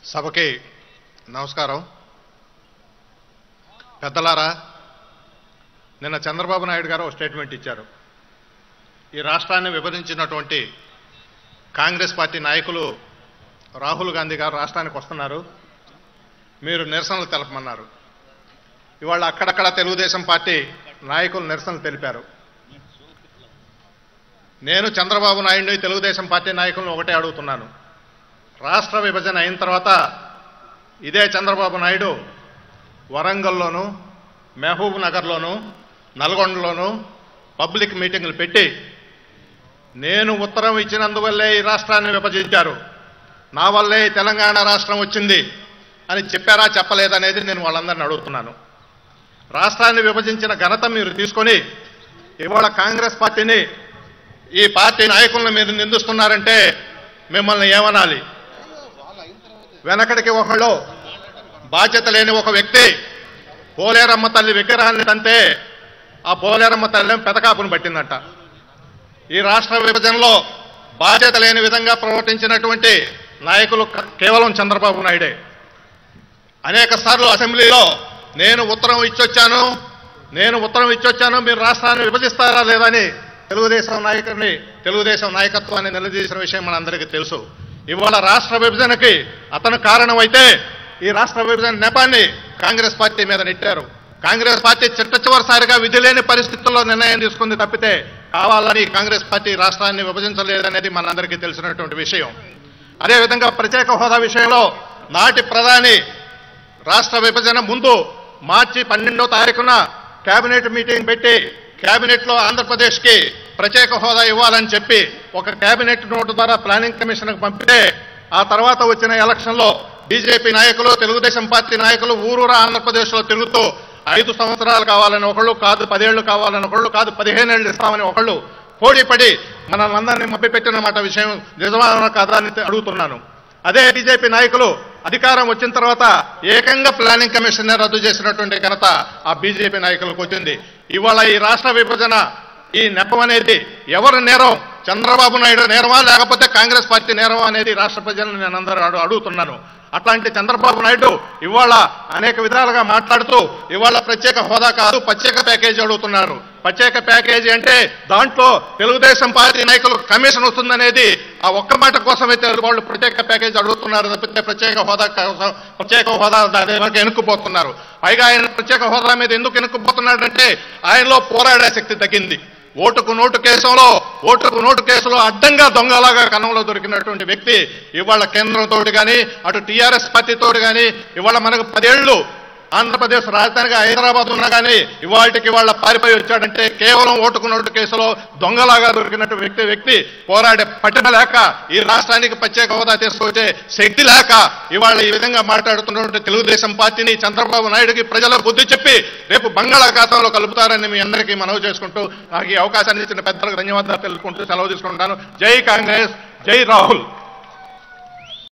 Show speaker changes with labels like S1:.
S1: సభకి నమస్కారం పెద్దలారా నిన్న చంద్రబాబు నాయుడు గారు ఒక స్టేట్మెంట్ ఇచ్చారు ఈ రాష్ట్రాన్ని విభజించినటువంటి కాంగ్రెస్ పార్టీ నాయకులు రాహుల్ గాంధీ గారు రాష్ట్రానికి వస్తున్నారు మీరు నిరసనలు తెలపమన్నారు ఇవాళ అక్కడక్కడ తెలుగుదేశం పార్టీ నాయకులు నిరసనలు తెలిపారు నేను చంద్రబాబు నాయుడిని తెలుగుదేశం పార్టీ నాయకులను ఒకటే అడుగుతున్నాను రాష్ట్ర విభజన అయిన తర్వాత ఇదే చంద్రబాబు నాయుడు వరంగల్లోను మహబూబ్ నగర్లోను నల్గొండలోను పబ్లిక్ మీటింగులు పెట్టి నేను ఉత్తరం ఇచ్చినందువల్లే ఈ రాష్ట్రాన్ని విభజించారు నా వల్లే ఈ తెలంగాణ రాష్ట్రం వచ్చింది అని చెప్పారా చెప్పలేదనేది నేను వాళ్ళందరిని అడుగుతున్నాను రాష్ట్రాన్ని విభజించిన ఘనత మీరు తీసుకొని ఇవాళ కాంగ్రెస్ పార్టీని ఈ పార్టీ నాయకులను మీరు నిందిస్తున్నారంటే మిమ్మల్ని ఏమనాలి వెనకడికి ఒకళ్ళు బాధ్యత లేని ఒక వ్యక్తి పోలేరమ్మ తల్లి విగ్రహాన్ని తంతే ఆ పోలేరమ్మ తల్లి పెదకాపును పట్టిందట ఈ రాష్ట్ర విభజనలో బాధ్యత లేని విధంగా ప్రవర్తించినటువంటి నాయకులు క- కేవలం చంద్రబాబు నాయుడే అనేక సార్లు అసెంబ్లీలో నేను ఉత్తరం ఇచ్చొచ్చాను నేను ఉత్తరం ఇచ్చొచ్చాను మీరు రాష్ట్రాన్ని విభజిస్తారా లేదని తెలుగుదేశం నాయకుడిని తెలుగుదేశం నాయకత్వాన్ని నిలదీసిన విషయం మనందరికీ తెలుసు ఇవాళ రాష్ట్ర విభజనకి అతను కారణమైతే ఈ రాష్ట్ర విభజన నెపాన్ని కాంగ్రెస్ పార్టీ మీద నెట్టారు కాంగ్రెస్ పార్టీ చిట్ట చివరిసారిగా విధి లేని పరిస్థితుల్లో నిర్ణయం తీసుకుంది తప్పితే కావాలని కాంగ్రెస్ పార్టీ రాష్ట్రాన్ని విభజించలేదనేది మనందరికీ తెలిసినటువంటి విషయం అదేవిధంగా ప్రత్యేక హోదా విషయంలో నాటి ప్రధాని రాష్ట్ర విభజన ముందు మార్చి పన్నెండో తారీఖున కేబినెట్ మీటింగ్ పెట్టి కేబినెట్ లో ఆంధ్రప్రదేశ్ కి ప్రత్యేక హోదా ఇవ్వాలని చెప్పి ఒక కేబినెట్ నోటు ద్వారా ప్లానింగ్ కమిషన్ కు పంపితే ఆ తర్వాత వచ్చిన ఎలక్షన్ లో బీజేపీ నాయకులు తెలుగుదేశం పార్టీ నాయకులు ఊరూరా ఆంధ్రప్రదేశ్ లో తిరుగుతూ ఐదు సంవత్సరాలు కావాలని ఒకళ్ళు కాదు పదేళ్లు కావాలని ఒకళ్ళు కాదు పదిహేనేళ్ళు ఇస్తామని ఒకళ్ళు పోటీపడి మనల్ని అందరినీ మభ్యపెట్టిన మాట విషయం నిజమాన కాదా అని అడుగుతున్నాను అదే బీజేపీ నాయకులు అధికారం వచ్చిన తర్వాత ఏకంగా ప్లానింగ్ కమిషన్ రద్దు చేసినటువంటి ఘనత ఆ బీజేపీ నాయకులకు వచ్చింది ఇవాళ ఈ రాష్ట్ర విభజన ఈ నెపం అనేది ఎవరు నేరం చంద్రబాబు నాయుడు నేరమా లేకపోతే కాంగ్రెస్ పార్టీ నేరమా అనేది రాష్ట్ర ప్రజలను నేను అందరూ అడు- అడుగుతున్నాను అట్లాంటి చంద్రబాబు నాయుడు ఇవాళ అనేక విధాలుగా మాట్లాడుతూ ఇవాళ ప్రత్యేక హోదా కాదు ప్రత్యేక ప్యాకేజీ అడుగుతున్నారు ప్రత్యేక ప్యాకేజీ అంటే దాంట్లో తెలుగుదేశం పార్టీ నాయకులు కమిషన్ వస్తుందనేది ఆ ఒక్క మాట కోసమే తెలు- వాళ్ళు ప్రత్యేక ప్యాకేజీ అడుగుతున్నారు తప్పితే ప్రత్యేక హోదా కోసం ప్రత్యేక హోదా దాని వెనక ఎన్నుకుపోతున్నారు పైగా ఆయన ప్రత్యేక హోదా మీద ఎందుకు ఎన్నుకుపోతున్నాడంటే ఆయనలో పోరాడే శక్తి తగ్గింది ఓటుకు నోటు కేసులో ఓటుకు నోటు కేసులో అడ్డంగా దొంగలాగా కనంలో దొరికినటువంటి వ్యక్తి ఇవాళ కేంద్రంతో కానీ అటు టీఆర్ఎస్ పార్టీతో కానీ ఇవాళ మనకు పదేళ్లు ఆంధ్రప్రదేశ్ రాజధానిగా హైదరాబాద్ ఉన్నా కానీ ఇవాళకి ఇవాళ పారిపోయి వచ్చాడంటే కేవలం ఓటుకు నోటు కేసులో దొంగలాగా దొరికినట్టు వ్యక్తి వ్యక్తి పోరాడే పట్టిన లేక ఈ రాష్ట్రానికి ప్రత్యేక హోదా తీసుకొచ్చే శక్తి లేక ఇవాళ ఈ విధంగా మాట్లాడుతున్నటువంటి తెలుగుదేశం పార్టీని చంద్రబాబు నాయుడుకి ప్రజల బుద్ధి చెప్పి రేపు బంగాళాఖాతంలో కలుపుతారని మీ అందరికీ మనవి చేసుకుంటూ నాకు ఈ అవకాశాన్ని ఇచ్చిన పెద్దలకు ధన్యవాదాలు తెలుపుకుంటూ సెలవు తీసుకుంటాను జై కాంగ్రెస్ జై రాహుల్